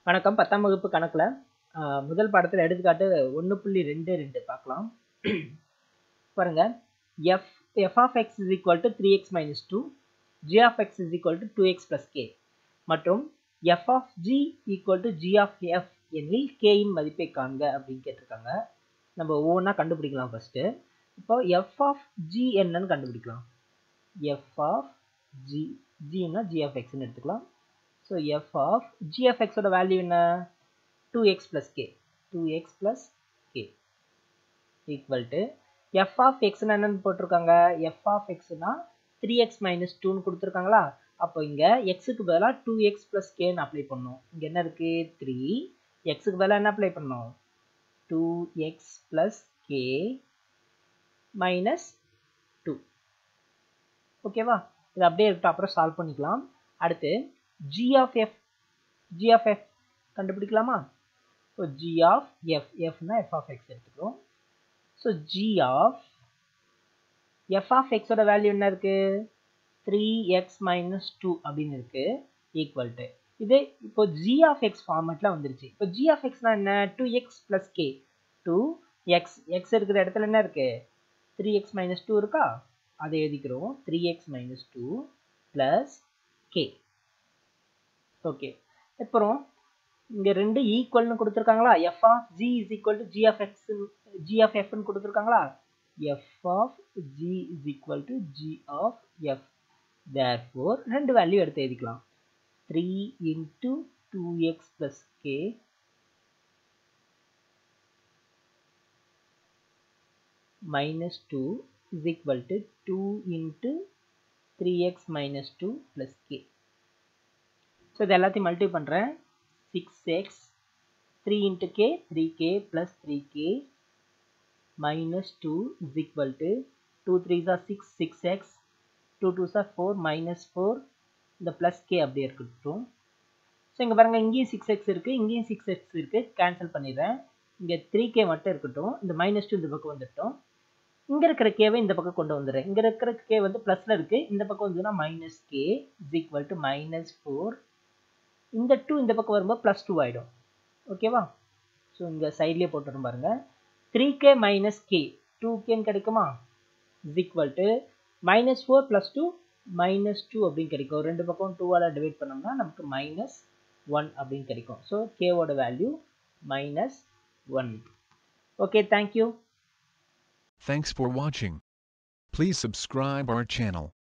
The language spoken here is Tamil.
வணக்கம் பத்தாம் வகுப்பு கணக்கில் முதல் பாடத்தில் எடுத்துக்காட்டு ஒன்று புள்ளி ரெண்டு ரெண்டு பார்க்கலாம் பாருங்க F f of x is equal to three x minus two g of x is equal to two x plus k மற்றும் f of g equal to g of f எனில் கேயின் மதிப்பை காண்க அப்படின்னு கேட்டிருக்காங்க நம்ம ஒவ்வொன்றா கண்டுபிடிக்கலாம் ஃபஸ்ட்டு இப்போ எஃப் ஆஃப் ஜி என்னன்னு கண்டுபிடிக்கலாம் எஃப் ஆஃப் ஜி ஜின்னா ஜி ஆஃப் எக்ஸ்ன்னு எடுத்துக்கலாம் so f of g of எக்ஸோட வேல்யூ என்ன two x plus k two x plus k equal to f of எக்ஸ்னு என்னன்னு போட்டிருக்காங்க எஃப் ஆஃப் எக்ஸ்னா த்ரீ எக்ஸ் மைனஸ் டூன்னு கொடுத்துருக்காங்களா அப்போ இங்கே எக்ஸுக்கு பதிலாக டூ எக்ஸ் ப்ளஸ் கேன்னு அப்ளை பண்ணணும் இங்கே என்ன இருக்குது த்ரீ எக்ஸுக்கு பதிலாக என்ன அப்ளை பண்ணணும் two x plus k minus two ஓகேவா இது அப்படியே இருக்கட்டும் அப்புறம் சால்வ் பண்ணிக்கலாம் அடுத்து g of f g of f கண்டுபிடிக்கலாமா ஸோ ஜி ஆஃப் எஃப் எஃப்னா எஃப் ஆஃப் எக்ஸ் எடுத்துக்கிறோம் so g of f of எக்ஸோட வேல்யூ என்ன இருக்குது த்ரீ எக்ஸ் மைனஸ் டூ அப்படின்னு இருக்குது ஈக்குவல் டு இது இப்போ ஜி ஆஃப் எக்ஸ் ஃபார்மெட்டில் வந்துருச்சு இப்போ ஜி ஆஃப் எக்ஸ்னா என்ன two x plus k two x x இருக்கிற இடத்துல என்ன இருக்குது த்ரீ எக்ஸ் மைனஸ் டூ இருக்கா அதை எழுதிக்கிறோம் three x minus two plus k okay அப்புறம் இங்கே ரெண்டு ஈக்குவல்னு கொடுத்துருக்காங்களா f of g is equal to g of x g of எஃப்னு கொடுத்துருக்காங்களா f of g is equal to g of f therefore ரெண்டு வேல்யூ எடுத்து எழுதிக்கலாம் three into two x plus k minus 2 is equal to 2 into 3x minus 2 plus k. So இது எல்லாத்தையும் மல்டி பண்ணுறேன் six x three into k three k plus three k minus two is equal to two threes are six six x two twos are four minus four இந்த ப்ளஸ் கே அப்படியே இருக்கட்டும் ஸோ இங்கே பாருங்கள் இங்கேயும் சிக்ஸ் எக்ஸ் இருக்குது இங்கேயும் சிக்ஸ் எக்ஸ் இருக்குது கேன்சல் பண்ணிடுறேன் இங்கே த்ரீ கே மட்டும் இருக்கட்டும் இந்த மைனஸ் டூ இந்த பக்கம் வந்துட்டோம் இங்கே இருக்கிற கேவை இந்த பக்கம் கொண்டு வந்துடுறேன் இங்கே இருக்கிற கே வந்து ப்ளஸில் இருக்குது இந்த பக்கம் வந்ததுன்னா minus k is equal to minus four இந்த டூ இந்த பக்கம் வரும்போது ப்ளஸ் டூ ஆகிடும் ஓகேவா ஸோ இங்கே சைட்லேயே போட்டுரும் பாருங்க three k minus k two கேன்னு கிடைக்குமா is equal to minus four plus two minus two அப்படின்னு கிடைக்கும் ரெண்டு பக்கம் டூவால் டிவைட் பண்ணோம்னா நமக்கு மைனஸ் ஒன் அப்படின்னு கிடைக்கும் ஸோ கேவோட value minus one okay thank you Thanks for watching. Please subscribe our channel.